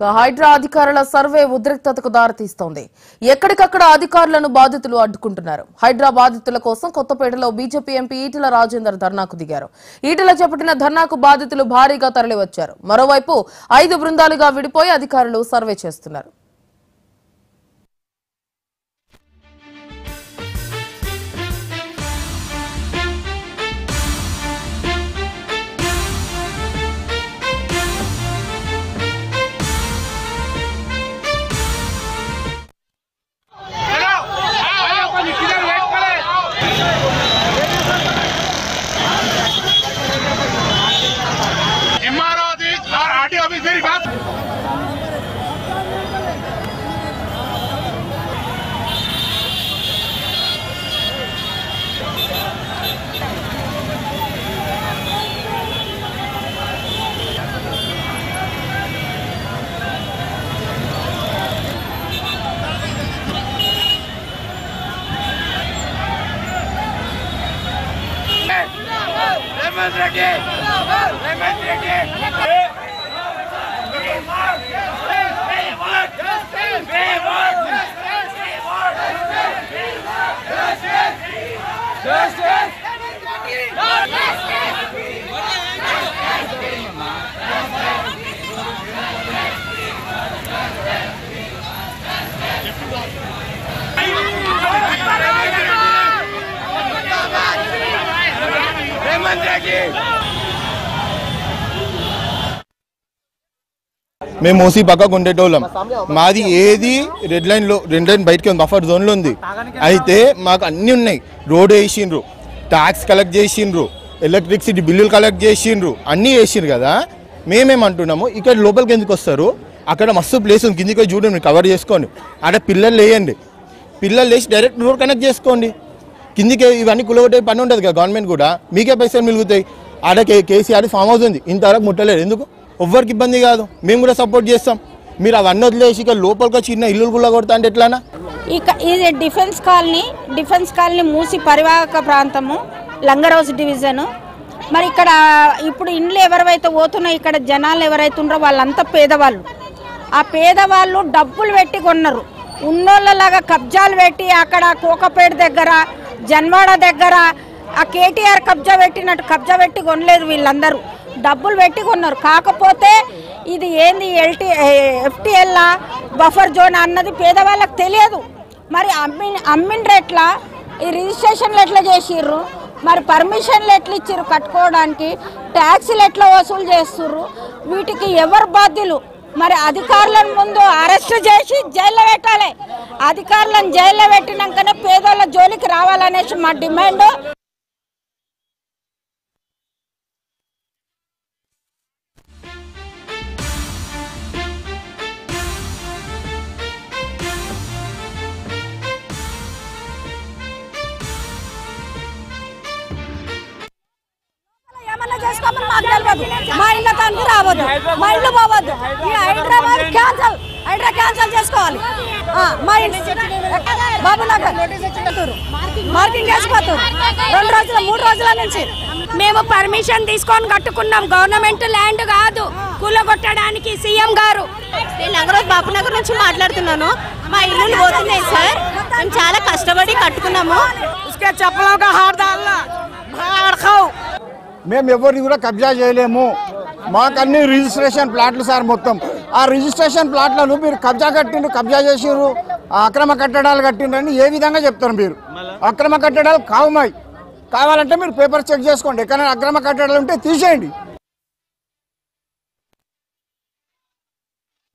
ఇక హైడ్రా అధికారుల సర్వే ఉద్రిక్తతకు దారితీస్తోంది ఎక్కడికక్కడ అధికారులను బాధితులు అడ్డుకుంటున్నారు హైడ్రా బాధితుల కోసం కొత్తపేటలో బీజేపీ ఎంపీ ఈటెల రాజేందర్ ధర్నాకు దిగారు ఈటెల చేపట్టిన ధర్నాకు బాధితులు భారీగా తరలివచ్చారు మరోవైపు ఐదు బృందాలుగా విడిపోయి అధికారులు సర్వే చేస్తున్నారు किधर वेट करे एमआरओ ऑफिस और आरटीओ ऑफिस मेरी बात रेमन रेड्डी रेमन रेड्डी रेमन रेड्डी మేము మోసీ పక్కకు ఉండేటోళ్ళం మాది ఏది రెడ్ లైన్ లో రెడ్ లైన్ బయటకి ఉంది బఫర్ జోన్ లో ఉంది అయితే మాకు అన్ని ఉన్నాయి రోడ్ వేసిండ్రు ట్యాక్స్ కలెక్ట్ చేసిండ్రు ఎలక్ట్రిసిటీ బిల్లులు కలెక్ట్ చేసిండ్రు అన్నీ వేసిండ్రు కదా మేమేమంటున్నాము ఇక్కడ లోపలికి ఎందుకు వస్తారు అక్కడ మస్తు ప్లేస్ ఉంది కిందికి పోయి చూడండి కవర్ చేసుకోండి ఆడ పిల్లలు వేయండి పిల్లలు వేసి డైరెక్ట్ రోడ్ కనెక్ట్ చేసుకోండి కిందికి ఇవన్నీ కులగొట్టే పని ఉంటుంది కదా గవర్నమెంట్ కూడా మీకే పైసలు మిగులుతాయి ఆడ కే కేసీఆర్ ఫామ్ హౌస్ ఉంది ఇంతవరకు ముట్టలేదు ఎందుకు ఎవ్వరికి ఇబ్బంది కాదు మేము కూడా సపోర్ట్ చేస్తాం మీరు అవన్నీ వదిలేసి ఇక లోపలికి వచ్చి చిన్న ఇల్లు గుల్ల కొడతా అంటే ఎట్లానా ఇక ఇది defence colony defence colony Musi పరివాహక ప్రాంతము లంగరౌస్ డివిజను మరి ఇక్కడ ఇప్పుడు ఇండ్లు ఎవరైతే పోతున్నాయో ఇక్కడ జనాలు ఎవరైతే ఉన్నారో వాళ్ళంతా పేదవాళ్ళు ఆ పేదవాళ్ళు డబ్బులు పెట్టి కొన్నారు ఉన్నోళ్ళలాగా కబ్జాలు పెట్టి అక్కడ కోకపేట దగ్గర జన్వాడ దగ్గర ఆ కేటీఆర్ కబ్జా పెట్టినట్టు కబ్జా పెట్టి కొనలేదు వీళ్ళందరూ డబ్బులు పెట్టి కొన్నారు కాకపోతే ఇది ఏంది ఎల్టీ ఎఫ్టీఎల్లా బఫర్ జోన్ అన్నది పేదవాళ్ళకి తెలియదు మరి అమ్మి అమ్మిండ్రు ఎట్లా ఈ రిజిస్ట్రేషన్లు ఎట్లా చేసిర్రు మరి పర్మిషన్లు ఎట్లా ఇచ్చిర్రు కట్టుకోవడానికి ట్యాక్సీలు ఎట్లా వసూలు చేస్తుర్రు వీటికి ఎవరు బాధ్యులు మరి అధికారులను ముందు అరెస్ట్ చేసి జైల్లో పెట్టాలి అధికారులను జైల్లో పెట్టినాకనే పేదోళ్ళ జోలికి రావాలనేసి మా డిమాండ్ ఏమన్నా చేసుకోమని మాకు తెలియదు మా ఇళ్ళ తండ్రి రావద్దు మా ఇల్లు పోవద్దు ఈ హైదరాబాద్ క్యాన్సల్ హైడ్రా క్యాన్సల్ చేసుకోవాలి ఆ, మా ఇల్లు బాబు నగర్ మార్కింగ్ వేసిపోతారు రెండు రోజుల మూడు రోజుల నుంచి మేము పర్మిషన్ తీసుకొని కట్టుకున్నాం గవర్నమెంట్ ల్యాండ్ కాదు కూలగొట్టడానికి సీఎం గారు నేను నగరోజ్ బాపునగర్ నుంచి మాట్లాడుతున్నాను మా ఇల్లు పోతున్నాయి సార్ మేము చాలా కష్టపడి కట్టుకున్నాము उसके चप्पलों का हार डालना मार खाओ మేము ఎవరిని కూడా కబ్జా చేయలేము మాకు అన్ని రిజిస్ట్రేషన్ ప్లాట్లు సార్ మొత్తం ఆ రిజిస్ట్రేషన్ ప్లాట్లను మీరు కబ్జా కట్టిండ్రు కబ్జా చేసిర్రు ఆ అక్రమ కట్టడాలు కట్టిండ్రు అని ఏ విధంగా చెప్తారు మీరు అక్రమ కట్టడాలు కావుమాయి కావాలంటే మీరు పేపర్ చెక్ చేసుకోండి ఎక్కడైనా అక్రమ కట్టడాలు ఉంటే తీసేయండి